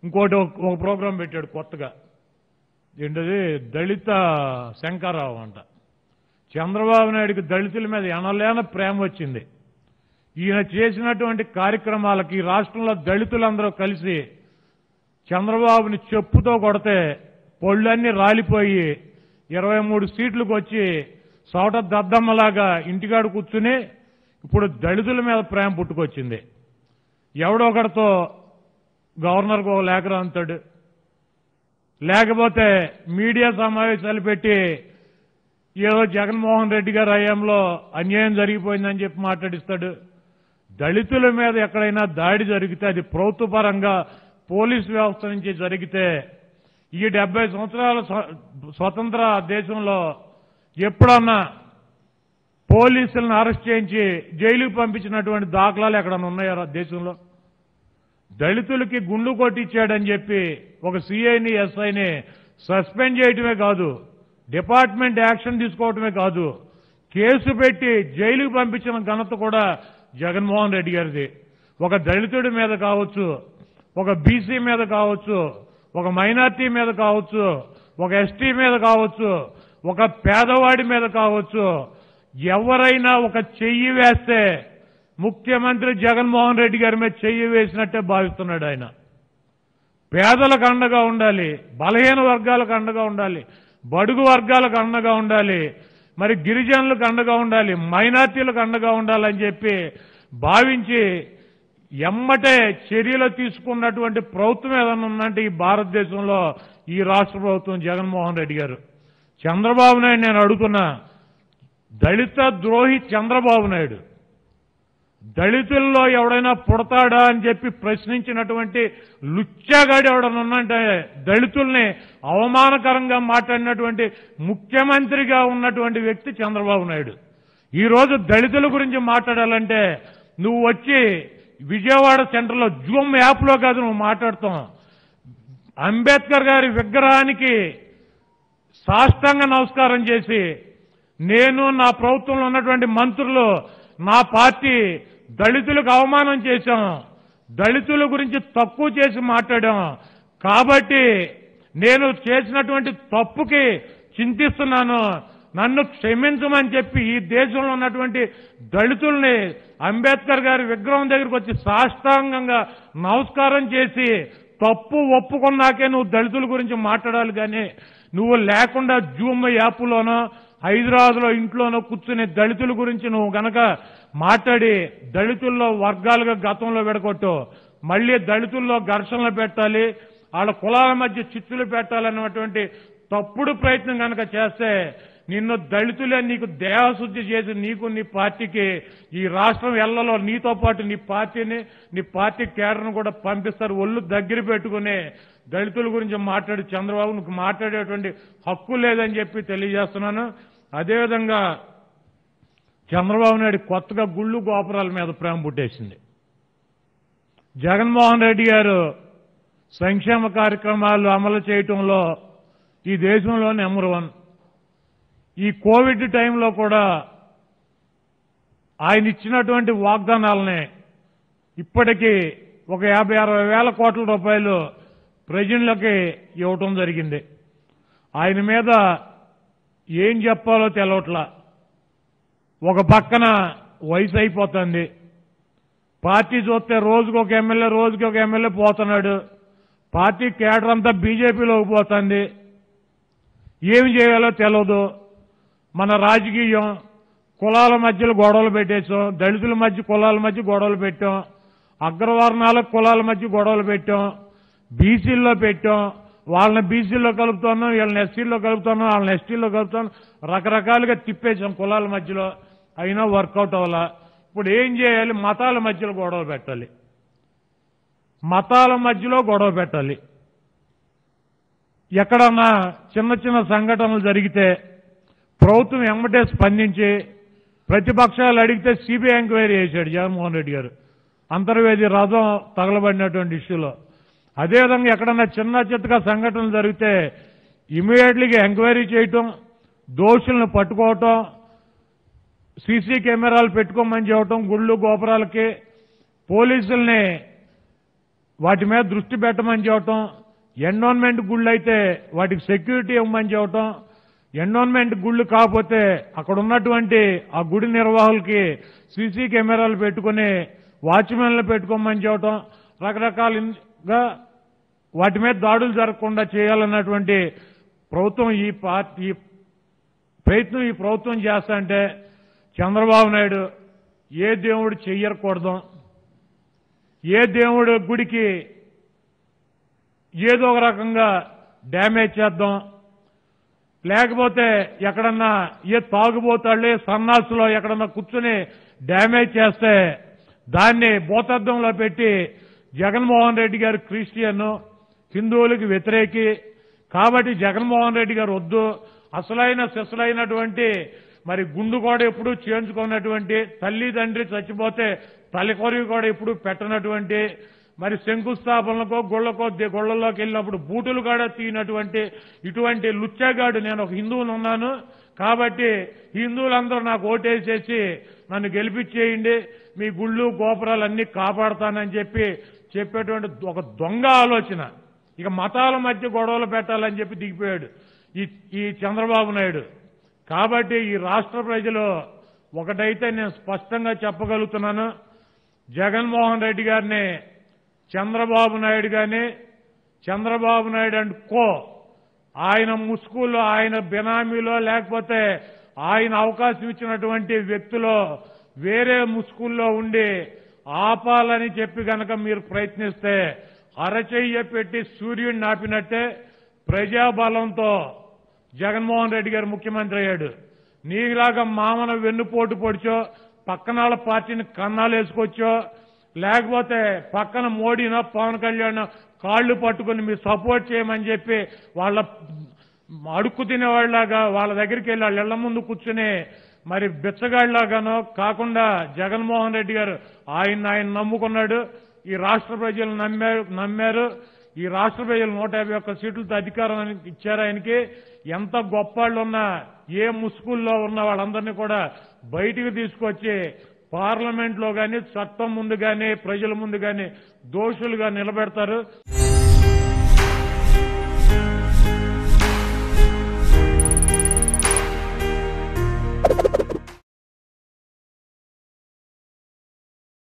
ఇంకోటి ఒక- ఒక ప్రోగ్రాం పెట్టాడు కొత్తగా ఏంటది దళిత శంకరరావు అంట చంద్రబాబు నాయుడికి దళితుల మీద ఎనలేన ప్రేమ వచ్చింది ఈయన చేసినటువంటి కార్యక్రమాలకి ఈ రాష్ట్రంలో దళితులందరూ కలిసి చంద్రబాబుని చెప్పుతో కొడితే పొళ్ళన్నీ రాలిపోయి ఇరవై మూడు సీట్లకు వచ్చి సోట దద్దమ్మలాగా ఇంటికాడ కూర్చుని ఇప్పుడు దళితుల మీద ప్రేమ పుట్టుకొచ్చింది ఎవడో ఒకడితో గవర్నర్కు ఒక లేఖ రాంతాడు లేకపోతే మీడియా సమావేశాలు పెట్టి ఏదో జగన్మోహన్ రెడ్డి గారి హయాంలో అన్యాయం జరిగిపోయిందని చెప్పి మాట్లాడిస్తాడు దళితుల మీద ఎక్కడైనా దాడి జరిగితే అది ప్రభుత్వ పరంగా పోలీస్ వ్యవస్థ నుంచి జరిగితే ఈ డెబ్బై సంవత్సరాల స్వ- స్వతంత్ర దేశంలో ఎప్పుడన్నా పోలీసులను అరెస్ట్ చేయించి జైలుకు పంపించినటువంటి దాఖలాలు ఎక్కడన్నా ఉన్నాయా రా దేశంలో దళితులకి గుండు కొట్టించాడని చెప్పి ఒక సిఐని ఎస్ఐని సస్పెండ్ చేయటమే కాదు డిపార్ట్మెంట్ యాక్షన్ తీసుకోవటమే కాదు కేసు పెట్టి జైలుకు పంపించిన ఘనత కూడా జగన్మోహన్ రెడ్డి గారిది ఒక దళితుడి మీద కావచ్చు ఒక బీసీ మీద కావచ్చు ఒక మైనార్టీ మీద కావచ్చు ఒక ఎస్టీ మీద కావచ్చు ఒక పేదవాడి మీద కావచ్చు ఎవరైనా ఒక చెయ్యి వేస్తే ముఖ్యమంత్రి జగన్మోహన్ రెడ్డి గారి మీద చెయ్యి వేసినట్టే భావిస్తున్నాడు ఆయన పేదలకు అండగా ఉండాలి బలహీన వర్గాలకు అండగా ఉండాలి బడుగు వర్గాలకు అండగా ఉండాలి మరి గిరిజనులకు అండగా ఉండాలి మైనార్టీలకు అండగా ఉండాలని చెప్పి భావించి ఎమ్మటే చర్యలు తీసుకున్నటువంటి ప్రభుత్వం ఏదన్నా ఉందంటే ఈ భారతదేశంలో ఈ రాష్ట్ర ప్రభుత్వం జగన్మోహన్ రెడ్డి గారు చంద్రబాబు నాయుడు నేను అడుగుతున్నా దళిత ద్రోహి చంద్రబాబు నాయుడు దళితుల్లో ఎవడైనా పుడతాడా అని చెప్పి ప్రశ్నించినటువంటి లుచ్చాగాడు ఎవడన్నా ఉన్నంటే దళితుల్ని అవమానకరంగా మాట్లాడినటువంటి ముఖ్యమంత్రిగా ఉన్నటువంటి వ్యక్తి చంద్రబాబు నాయుడు ఈ రోజు దళితుల గురించి మాట్లాడాలంటే నువ్వు వచ్చి విజయవాడ సెంటర్లో జూమ్ యాప్లో కాదు నువ్వు మాట్లాడుతాం అంబేద్కర్ గారి విగ్రహానికి సాష్టాంగ నమస్కారం చేసి నేను నా ప్రభుత్వంలో ఉన్నటువంటి మంత్రులు నా పార్టీ దళితులకు అవమానం చేశాం దళితుల గురించి తక్కువ చేసి మాట్లాడాం కాబట్టి నేను చేసినటువంటి తప్పుకి చింతిస్తున్నాను నన్ను క్షమించమని చెప్పి ఈ దేశంలో ఉన్నటువంటి దళితుల్ని అంబేద్కర్ గారి విగ్రహం దగ్గరికి వచ్చి సాష్టాంగంగా నమస్కారం చేసి తప్పు ఒప్పుకున్నాకే నువ్వు దళితుల గురించి మాట్లాడాలి కానీ నువ్వు లేకుండా జూమ్ యాప్లోనో హైదరాబాద్లో ఇంట్లోనో కూర్చుని దళితుల గురించి నువ్వు గనక మాట్లాడి దళితుల్లో వర్గాలుగా గతంలో విడగొట్టు మళ్ళీ దళితుల్లో ఘర్షణలు పెట్టాలి వాళ్ళ కులాల మధ్య చిచ్చులు పెట్టాలన్నటువంటి తప్పుడు ప్రయత్నం కనుక చేస్తే నిన్ను దళితులే నీకు దేహశుద్ధి చేసి నీకు నీ పార్టీకి ఈ రాష్ట్రం ఎల్లలో నీతో పాటు నీ పార్టీని నీ పార్టీ కేడర్ను కూడా పంపిస్తారు ఒళ్ళు దగ్గర పెట్టుకుని దళితుల గురించి మాట్లాడి చంద్రబాబు నీకు మాట్లాడేటువంటి హక్కు లేదని చెప్పి తెలియజేస్తున్నాను అదేవిధంగా చంద్రబాబు నాయుడు కొత్తగా గుళ్ళు గోపురాల మీద ప్రేమ పుట్టేసింది జగన్మోహన్ రెడ్డి గారు సంక్షేమ కార్యక్రమాలు అమలు చేయటంలో ఈ దేశంలో నెంబర్ వన్ ఈ కోవిడ్ టైంలో కూడా ఆయన ఇచ్చినటువంటి వాగ్దానాలని ఇప్పటికీ ఒక యాభై అరవై వేల కోట్ల రూపాయలు ప్రజలకి ఇవ్వటం జరిగింది ఆయన మీద ఏం చెప్పాలో తెలవట్లా ఒక పక్కన వయసు అయిపోతుంది పార్టీ చూస్తే రోజుకు ఒక ఎమ్మెల్యే రోజుకి ఒక ఎమ్మెల్యే పోతున్నాడు పార్టీ కేడర్ అంతా బీజేపీలోకి పోతుంది ఏమి చేయాలో తెలియదు మన రాజకీయం కులాల మధ్యలో గొడవలు పెట్టేశాం దళితుల మధ్య కులాల మధ్య గొడవలు పెట్టాం అగ్రవర్ణాల కులాల మధ్య గొడవలు పెట్టాం బీసీల్లో పెట్టాం వాళ్ళని బీసీలో కలుపుతున్నాం వీళ్ళని ఎస్సీలో కలుపుతున్నాం వాళ్ళని ఎస్టీలో కలుపుతున్నాం రకరకాలుగా తిప్పేశాం కులాల మధ్యలో అయినా వర్కౌట్ అవ్వాల ఇప్పుడు ఏం చేయాలి మతాల మధ్యలో గొడవ పెట్టాలి మతాల మధ్యలో గొడవ పెట్టాలి ఎక్కడన్నా చిన్న చిన్న సంఘటనలు జరిగితే ప్రభుత్వం ఎమ్మటే స్పందించి ప్రతిపక్షాలు అడిగితే సిబిఐ ఎంక్వైరీ చేశాడు జగన్మోహన్ రెడ్డి గారు అంతర్వేది రథం తగలబడినటువంటి ఇష్యూలో అదేవిధంగా ఎక్కడన్నా చిన్న చిత్తగా సంఘటనలు జరిగితే ఇమీడియట్లీగా ఎంక్వైరీ చేయటం దోషులను పట్టుకోవటం సీసీ కెమెరాలు పెట్టుకోమని చెప్పటం గుళ్ళు గోపురాలకి పోలీసుల్ని వాటి మీద దృష్టి పెట్టమని చెప్పటం ఎండోన్మెంట్ గుళ్ళు అయితే వాటికి సెక్యూరిటీ ఇవ్వమని చెప్పటం ఎండోన్మెంట్ గుళ్ళు కాకపోతే అక్కడ ఉన్నటువంటి ఆ గుడి నిర్వాహకులకి సీసీ కెమెరాలు పెట్టుకుని వాచ్మెన్లు పెట్టుకోమని చెప్పటం రకరకాలుగా వాటి మీద దాడులు జరగకుండా చేయాలన్నటువంటి ప్రభుత్వం ఈ పార్టీ ఈ ప్రయత్నం ఈ ప్రభుత్వం చేస్తా అంటే చంద్రబాబు నాయుడు ఏ దేవుడు చెయ్యకూడదు ఏ దేవుడు గుడికి ఏదో ఒక రకంగా డ్యామేజ్ చేద్దాం లేకపోతే ఎక్కడన్నా ఏ తాగుబోతాళ్ళే సన్నాసులో ఎక్కడన్నా కూర్చుని డ్యామేజ్ చేస్తే దాన్ని భూతద్దంలో పెట్టి జగన్మోహన్ రెడ్డి గారు క్రిస్టియన్ హిందువులకు వ్యతిరేకి కాబట్టి జగన్మోహన్ రెడ్డి గారు వద్దు అసలైన సిసలైనటువంటి మరి గుండు కూడా ఎప్పుడు చేయించుకున్నటువంటి తల్లి తండ్రి చచ్చిపోతే తల్లికొరివి కూడా ఎప్పుడు పెట్టనటువంటి మరి శంకుస్థాపనలకో గుళ్ళకో ది- గుళ్ళలోకి వెళ్ళినప్పుడు బూటులు కూడా తీయనటువంటి ఇటువంటి లుచ్చాగాడు నేను ఒక హిందువుని ఉన్నాను కాబట్టి హిందువులందరూ నాకు ఓటేసేసి నన్ను గెలిపించేయండి మీ గుళ్ళు గోపురాలు అన్ని కాపాడతానని చెప్పి చెప్పేటువంటి ఒక దొంగ ఆలోచన ఇక మతాల మధ్య గొడవలు పెట్టాలని చెప్పి దిగిపోయాడు ఈ ఈ చంద్రబాబు నాయుడు కాబట్టి ఈ రాష్ట్ర ప్రజలు ఒకటైతే నేను స్పష్టంగా చెప్పగలుగుతున్నాను జగన్మోహన్ రెడ్డి గారిని చంద్రబాబు నాయుడు గాని చంద్రబాబు నాయుడు అండ్ కో ఆయన ముసుగులో ఆయన బినామీలో లేకపోతే ఆయన అవకాశం ఇచ్చినటువంటి వ్యక్తులు వేరే ముసుగుల్లో ఉండి ఆపాలని చెప్పి గనక మీరు ప్రయత్నిస్తే అరచెయ్య పెట్టి సూర్యుడిని ఆపినట్టే ప్రజాబలంతో జగన్మోహన్ రెడ్డి గారు ముఖ్యమంత్రి అయ్యాడు నీలాగా మామన వెన్నుపోటు పొడిచో పక్కన వాళ్ళ పార్టీని కన్నాలు వేసుకొచ్చో లేకపోతే పక్కన మోడీనో పవన్ కళ్యాణ్ కాళ్ళు పట్టుకుని మీరు సపోర్ట్ చేయమని చెప్పి వాళ్ళ అడుక్కు తినేవాళ్ళలాగా వాళ్ళ దగ్గరికి వెళ్ళి వాళ్ళ ఇళ్ల ముందు కూర్చుని మరి బిచ్చగాళ్ళలాగానో కాకుండా జగన్మోహన్ రెడ్డి గారు ఆయన ఆయన నమ్ముకున్నాడు ఈ రాష్ట్ర ప్రజలు నమ్మారు నమ్మారు ఈ రాష్ట్ర ప్రజలు నూట యాభై ఒక్క సీట్లతో అధికారం అని ఇచ్చారు ఆయనకి ఎంత గొప్పాళ్ళు ఉన్నా ఏ ముసుగుల్లో ఉన్న వాళ్ళందరినీ కూడా బయటికి తీసుకొచ్చి పార్లమెంట్లో కానీ చట్టం ముందు కానీ ప్రజల ముందు కానీ దోషులుగా నిలబెడతారు